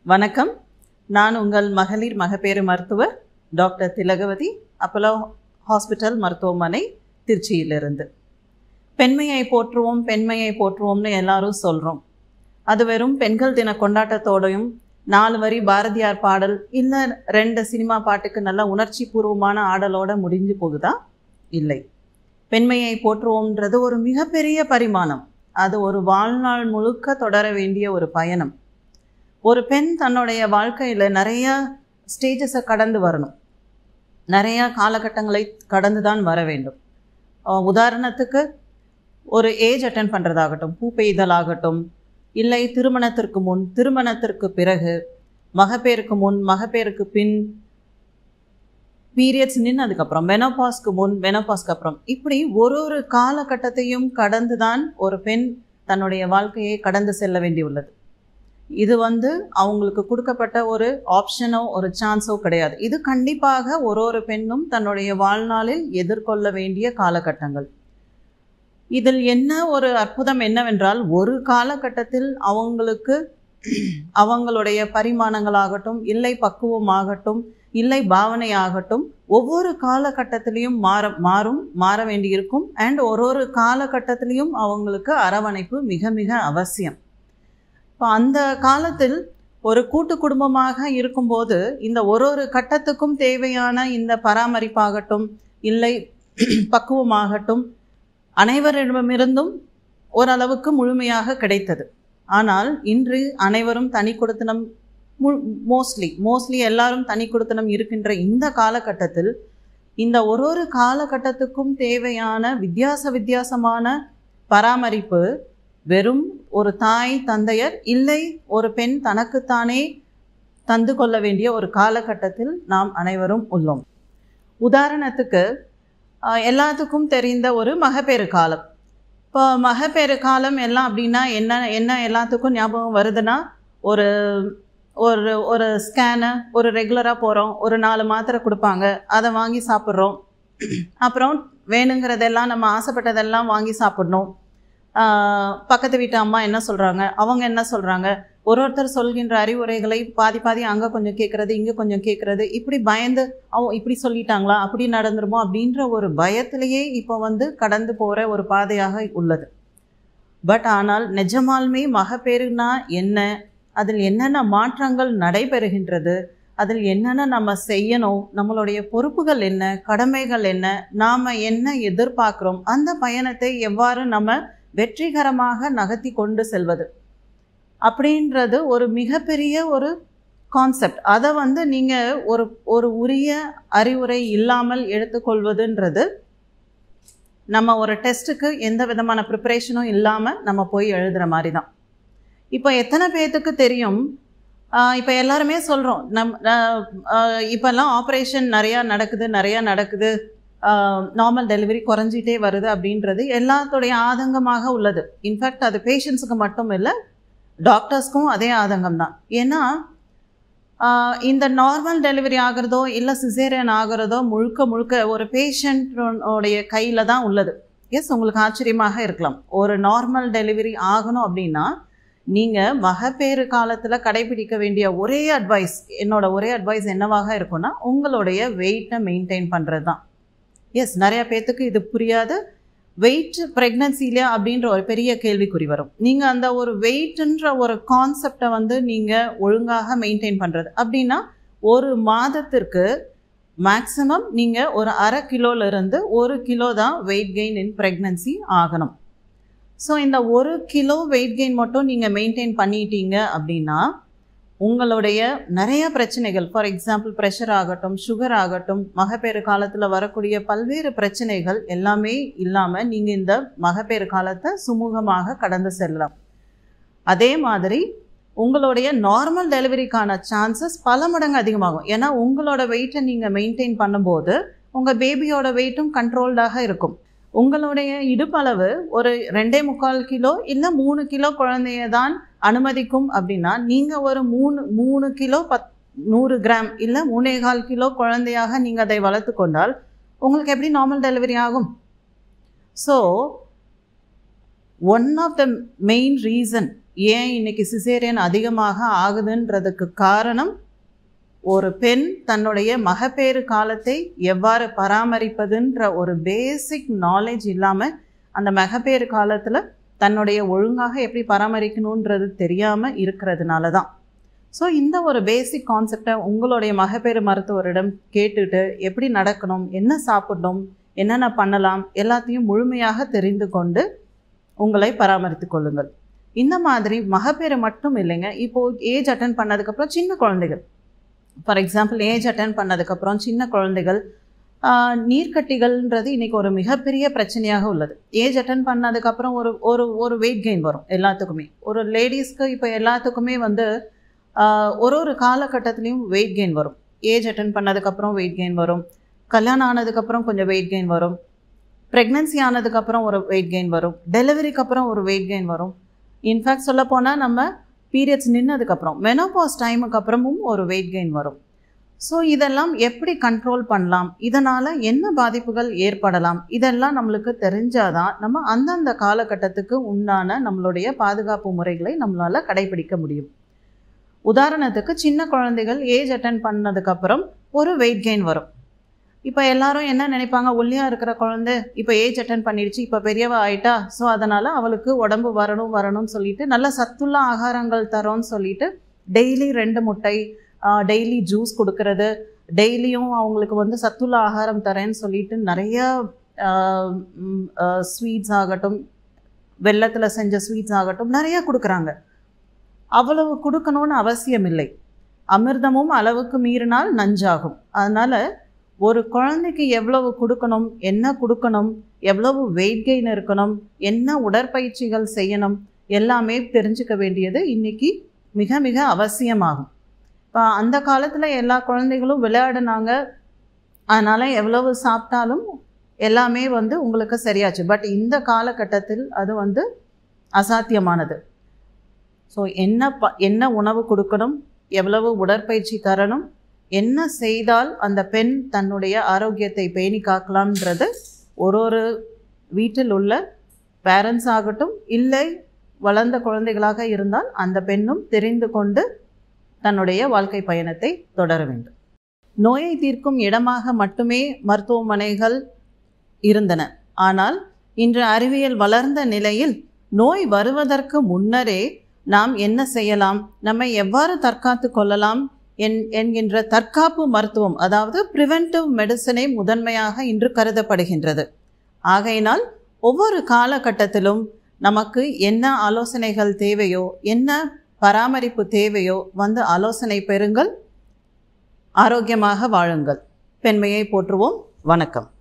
வணக்கம் நான் உங்கள் மகளிர் மகப்பேறு மருத்துவர் டாக்டர் திலகவதி அப்போலோ ஹாஸ்பிட்டல் மருத்துவமனை திருச்சியிலிருந்து பெண்மையை போற்றுவோம் பெண்மையை போற்றுவோம்னு எல்லாரும் சொல்கிறோம் அது வெறும் பெண்கள் தின கொண்டாட்டத்தோடையும் நாலு வரி பாரதியார் பாடல் இல்லை ரெண்டு சினிமா பாட்டுக்கு நல்ல உணர்ச்சி பூர்வமான ஆடலோட முடிஞ்சு போகுதா இல்லை பெண்மையை போற்றுவோம்ன்றது ஒரு மிகப்பெரிய பரிமாணம் அது ஒரு வாழ்நாள் முழுக்க தொடர வேண்டிய ஒரு பயணம் ஒரு பெண் தன்னுடைய வாழ்க்கையில் நிறைய ஸ்டேஜஸை கடந்து வரணும் நிறைய காலகட்டங்களை கடந்து தான் வர வேண்டும் அஹ் உதாரணத்துக்கு ஒரு ஏஜ் அட்டன் பண்ணுறதாகட்டும் பூ பெய்தலாகட்டும் இல்லை திருமணத்திற்கு முன் திருமணத்திற்கு பிறகு மகப்பேருக்கு முன் மகப்பேருக்கு பின் பீரியட்ஸ் நின்னதுக்கப்புறம் மெனோபாஸ்க்கு முன் மெனோபாஸ்க்கு அப்புறம் இப்படி ஒரு ஒரு காலகட்டத்தையும் கடந்து தான் ஒரு பெண் தன்னுடைய வாழ்க்கையை கடந்து செல்ல வேண்டியுள்ளது இது வந்து அவங்களுக்கு கொடுக்கப்பட்ட ஒரு ஆப்ஷனோ ஒரு சான்ஸோ கிடையாது இது கண்டிப்பாக ஒரு ஒரு பெண்ணும் தன்னுடைய வாழ்நாளில் எதிர்கொள்ள வேண்டிய காலகட்டங்கள் இதில் என்ன ஒரு அற்புதம் என்னவென்றால் ஒரு காலகட்டத்தில் அவங்களுக்கு அவங்களுடைய பரிமாணங்களாகட்டும் இல்லை பக்குவமாகட்டும் இல்லை பாவனை ஆகட்டும் ஒவ்வொரு காலகட்டத்திலையும் மாற மாறும் மாற வேண்டியிருக்கும் அண்ட் ஒரு ஒரு காலகட்டத்திலையும் அவங்களுக்கு அரவணைப்பு மிக மிக அவசியம் இப்போ அந்த காலத்தில் ஒரு கூட்டு குடும்பமாக இருக்கும்போது இந்த ஒரு ஒரு கட்டத்துக்கும் தேவையான இந்த பராமரிப்பாகட்டும் இல்லை பக்குவமாகட்டும் அனைவரிடமிருந்தும் ஓரளவுக்கு முழுமையாக கிடைத்தது ஆனால் இன்று அனைவரும் தனி கொடுத்தனம் மோஸ்ட்லி மோஸ்ட்லி எல்லாரும் தனி கொடுத்தனம் இருக்கின்ற இந்த காலகட்டத்தில் இந்த ஒரு ஒரு காலகட்டத்துக்கும் தேவையான வித்தியாச வித்தியாசமான பராமரிப்பு வெறும் ஒரு தாய் தந்தையர் இல்லை ஒரு பெண் தனக்குத்தானே தந்து கொள்ள வேண்டிய ஒரு காலகட்டத்தில் நாம் அனைவரும் உள்ளோம் உதாரணத்துக்கு ஆஹ், எல்லாத்துக்கும் தெரிந்த ஒரு மகப்பேறு காலம் இப்போ மகப்பேறு காலம் எல்லாம் அப்படின்னா என்ன என்ன எல்லாத்துக்கும் ஞாபகம் வருதுன்னா ஒரு ஒரு ஒரு ஸ்கேனு ஒரு ரெகுலராக போகிறோம் ஒரு நாலு மாத்திரை கொடுப்பாங்க அதை வாங்கி சாப்பிட்றோம் அப்புறம் வேணுங்கிறதெல்லாம் நம்ம ஆசைப்பட்டதெல்லாம் வாங்கி சாப்பிடணும் ஆஹ் பக்கத்து வீட்டு அம்மா என்ன சொல்கிறாங்க அவங்க என்ன சொல்கிறாங்க ஒரு ஒருத்தர் சொல்கின்ற அறிவுரைகளை பாதி பாதி அங்கே கொஞ்சம் கேட்குறது இங்கே கொஞ்சம் கேட்குறது இப்படி பயந்து அவங்க இப்படி சொல்லிட்டாங்களா அப்படி நடந்துருமோ அப்படின்ற ஒரு பயத்திலேயே இப்போ வந்து கடந்து போகிற ஒரு பாதையாக உள்ளது பட் ஆனால் நிஜமாலுமே மகப்பேறுனா என்ன அதில் என்னென்ன மாற்றங்கள் நடைபெறுகின்றது அதில் என்னென்ன நம்ம செய்யணும் நம்மளுடைய பொறுப்புகள் என்ன கடமைகள் என்ன நாம் என்ன எதிர்பார்க்குறோம் அந்த பயணத்தை எவ்வாறு நம்ம வெற்றிகரமாக நகர்த்தி கொண்டு செல்வது அப்படின்றது ஒரு மிகப்பெரிய ஒரு கான்செப்ட் அதை வந்து நீங்கள் ஒரு ஒரு உரிய அறிவுரை இல்லாமல் எடுத்துக்கொள்வதுன்றது நம்ம ஒரு டெஸ்ட்டுக்கு எந்த விதமான ப்ரிப்பரேஷனும் இல்லாமல் நம்ம போய் எழுதுகிற மாதிரி தான் இப்போ எத்தனை பேர்த்துக்கு தெரியும் இப்போ எல்லாருமே சொல்கிறோம் நம் ஆஹ் இப்போல்லாம் ஆப்ரேஷன் நிறையா நடக்குது நிறையா நடக்குது நார்மல் டெலிவரி குறைஞ்சிட்டே வருது அப்படின்றது எல்லாத்துடைய ஆதங்கமாக உள்ளது இன்ஃபேக்ட் அது பேஷண்ட்ஸுக்கு மட்டும் இல்லை டாக்டர்ஸ்க்கும் அதே ஆதங்கம் தான் ஏன்னா ஆஹ் இந்த நார்மல் டெலிவரி ஆகிறதோ இல்லை சிசேரியன் ஆகிறதோ முழுக்க முழுக்க ஒரு பேஷண்ட்டோடைய கையில் தான் உள்ளது எஸ் உங்களுக்கு ஆச்சரியமாக இருக்கலாம் ஒரு நார்மல் டெலிவரி ஆகணும் அப்படின்னா நீங்கள் மகப்பேறு காலத்தில் கடைபிடிக்க வேண்டிய ஒரே அட்வைஸ் என்னோட ஒரே அட்வைஸ் என்னவாக இருக்கும்னா உங்களுடைய வெயிட்டை மெயின்டைன் பண்ணுறது தான் எஸ் நிறைய பேர்த்துக்கு இது புரியாது வெயிட் ப்ரெக்னன்சிலையா அப்படின்ற ஒரு பெரிய கேள்விக்குறி வரும் நீங்கள் அந்த ஒரு வெயிட்ன்ற ஒரு கான்செப்டை வந்து நீங்கள் ஒழுங்காக மெயின்டைன் பண்ணுறது அப்படின்னா ஒரு மாதத்திற்கு மேக்ஸிமம் நீங்கள் ஒரு அரை கிலோலேருந்து ஒரு கிலோ தான் வெயிட் கெயின் இன் ப்ரெக்னன்சி ஆகணும் ஸோ இந்த ஒரு கிலோ வெயிட் கெயின் மட்டும் நீங்கள் மெயின்டைன் பண்ணிட்டீங்க அப்படின்னா உங்களுடைய நிறைய பிரச்சனைகள் ஃபார் எக்ஸாம்பிள் ப்ரெஷர் ஆகட்டும் சுகர் ஆகட்டும் மகப்பேறு காலத்தில் வரக்கூடிய பல்வேறு பிரச்சனைகள் எல்லாமே இல்லாமல் நீங்கள் இந்த மகப்பேறு காலத்தை சுமூகமாக கடந்து செல்லலாம் அதே மாதிரி உங்களுடைய நார்மல் டெலிவரிக்கான சான்சஸ் பல மடங்கு அதிகமாகும் ஏன்னா உங்களோட வெயிட்டை நீங்கள் மெயின்டைன் பண்ணும்போது உங்கள் பேபியோட வெயிட்டும் கண்ட்ரோல்டாக இருக்கும் உங்களுடைய இடுப்பளவு ஒரு ரெண்டே முக்கால் கிலோ இல்லை மூணு கிலோ குழந்தைய தான் அனுமதிக்கும் அப்படின்னா நீங்கள் ஒரு மூணு மூணு கிலோ பத் நூறு கிராம் இல்லை மூணே கால் கிலோ குழந்தையாக நீங்கள் அதை வளர்த்து கொண்டால் உங்களுக்கு எப்படி நார்மல் டெலிவரி ஆகும் so one of the main reason ஏன் இன்னைக்கு சிசேரியன் அதிகமாக ஆகுதுன்றதுக்கு காரணம் ஒரு பெண் தன்னுடைய மகப்பேறு காலத்தை எவ்வாறு பராமரிப்பதுன்ற ஒரு பேசிக் நாலேஜ் இல்லாமல் அந்த மகப்பேறு காலத்தில் தன்னுடைய ஒழுங்காக எப்படி பராமரிக்கணுன்றது தெரியாமல் இருக்கிறதுனால தான் ஸோ இந்த ஒரு பேசிக் கான்செப்டை உங்களுடைய மகப்பேறு மருத்துவரிடம் கேட்டுட்டு எப்படி நடக்கணும் என்ன சாப்பிடணும் என்னென்ன பண்ணலாம் எல்லாத்தையும் முழுமையாக தெரிந்து கொண்டு உங்களை பராமரித்து கொள்ளுங்கள் இந்த மாதிரி மகப்பேறு மட்டும் இல்லைங்க இப்போது ஏஜ் அட்டன் பண்ணதுக்கப்புறம் சின்ன குழந்தைகள் ஃபார் எக்ஸாம்பிள் ஏஜ் அட்டன் பண்ணதுக்கப்புறம் சின்ன குழந்தைகள் நீர்க்கட்டிகள்ன்றது இன்றைக்கி ஒரு மிகப்பெரிய பிரச்சனையாக உள்ளது ஏஜ் அட்டன் பண்ணதுக்கப்புறம் ஒரு ஒரு ஒரு வெயிட் கெயின் வரும் எல்லாத்துக்குமே ஒரு லேடிஸ்க்கு இப்போ எல்லாத்துக்குமே வந்து ஒரு ஒரு காலகட்டத்துலேயும் வெயிட் கெயின் வரும் ஏஜ் அட்டன் பண்ணதுக்கப்புறம் வெயிட் கெயின் வரும் கல்யாணம் ஆனதுக்கப்புறம் கொஞ்சம் வெயிட் கெயின் வரும் ப்ரெக்னென்சி ஆனதுக்கப்புறம் ஒரு வெயிட் கெயின் வரும் டெலிவரிக்கு அப்புறம் ஒரு வெயிட் கெயின் வரும் இன்ஃபேக்ட் சொல்ல போனால் நம்ம பீரியட்ஸ் நின்னதுக்கப்புறம் மெனோபாஸ் டைமுக்கு அப்புறமும் ஒரு வெயிட் கெயின் வரும் ஸோ இதெல்லாம் எப்படி கண்ட்ரோல் பண்ணலாம் இதனால் என்ன பாதிப்புகள் ஏற்படலாம் இதெல்லாம் நம்மளுக்கு தெரிஞ்சாதான் நம்ம அந்தந்த காலகட்டத்துக்கு உண்டான நம்மளுடைய பாதுகாப்பு முறைகளை நம்மளால் கடைபிடிக்க முடியும் உதாரணத்துக்கு சின்ன குழந்தைகள் ஏஜ் அட்டன் பண்ணதுக்கப்புறம் ஒரு வெயிட் கெயின் வரும் இப்போ எல்லாரும் என்ன நினைப்பாங்க ஒல்லியாக இருக்கிற குழந்தை இப்போ ஏஜ் அட்டன் பண்ணிடுச்சு இப்போ பெரியவ ஆயிட்டா ஸோ அதனால் அவளுக்கு உடம்பு வரணும் வரணும்னு சொல்லிட்டு நல்ல சத்துள்ள ஆகாரங்கள் தரோன்னு சொல்லிட்டு டெய்லி ரெண்டு முட்டை டெய்லி ஜூஸ் கொடுக்கறது டெய்லியும் அவங்களுக்கு வந்து சத்துள்ள ஆகாரம் தரேன்னு சொல்லிட்டு நிறைய ஸ்வீட்ஸ் ஆகட்டும் வெள்ளத்தில் செஞ்ச ஸ்வீட்ஸ் ஆகட்டும் நிறையா கொடுக்குறாங்க அவ்வளவு கொடுக்கணும்னு அவசியம் இல்லை அமிர்தமும் அளவுக்கு மீறினால் நஞ்சாகும் அதனால் ஒரு குழந்தைக்கு எவ்வளவு கொடுக்கணும் என்ன கொடுக்கணும் எவ்வளவு வெயிட் கெயின் இருக்கணும் என்ன உடற்பயிற்சிகள் செய்யணும் எல்லாமே தெரிஞ்சுக்க வேண்டியது இன்றைக்கி மிக மிக அவசியமாகும் இப்போ அந்த காலத்தில் எல்லா குழந்தைகளும் விளையாடினாங்க அதனால் எவ்வளவு சாப்பிட்டாலும் எல்லாமே வந்து உங்களுக்கு சரியாச்சு பட் இந்த காலகட்டத்தில் அது வந்து அசாத்தியமானது ஸோ என்ன ப என்ன உணவு கொடுக்கணும் எவ்வளவு உடற்பயிற்சி தரணும் என்ன செய்தால் அந்த பெண் தன்னுடைய ஆரோக்கியத்தை பேணி காக்கலாம்ன்றது ஒரு ஒரு வீட்டில் உள்ள பேரண்ட்ஸ் ஆகட்டும் இல்லை வளர்ந்த குழந்தைகளாக இருந்தால் அந்த பெண்ணும் தெரிந்து கொண்டு தன்னுடைய வாழ்க்கை பயணத்தை தொடர வேண்டும் நோயை தீர்க்கும் இடமாக மட்டுமே மருத்துவமனைகள் இருந்தன ஆனால் இன்று அறிவியல் வளர்ந்த நிலையில் நோய் வருவதற்கு முன்னரே நாம் என்ன செய்யலாம் நம்மை எவ்வாறு தற்காத்து கொள்ளலாம் என் என்கின்ற தற்காப்பு மருத்துவம் அதாவது ப்ரிவென்டிவ் மெடிசனே முதன்மையாக இன்று கருதப்படுகின்றது ஆகையினால் ஒவ்வொரு காலகட்டத்திலும் நமக்கு என்ன ஆலோசனைகள் தேவையோ என்ன பராமரிப்பு தேவையோ வந்து ஆலோசனை பெறுங்கள் ஆரோக்கியமாக வாழுங்கள் பெண்மையை போற்றுவோம் வணக்கம்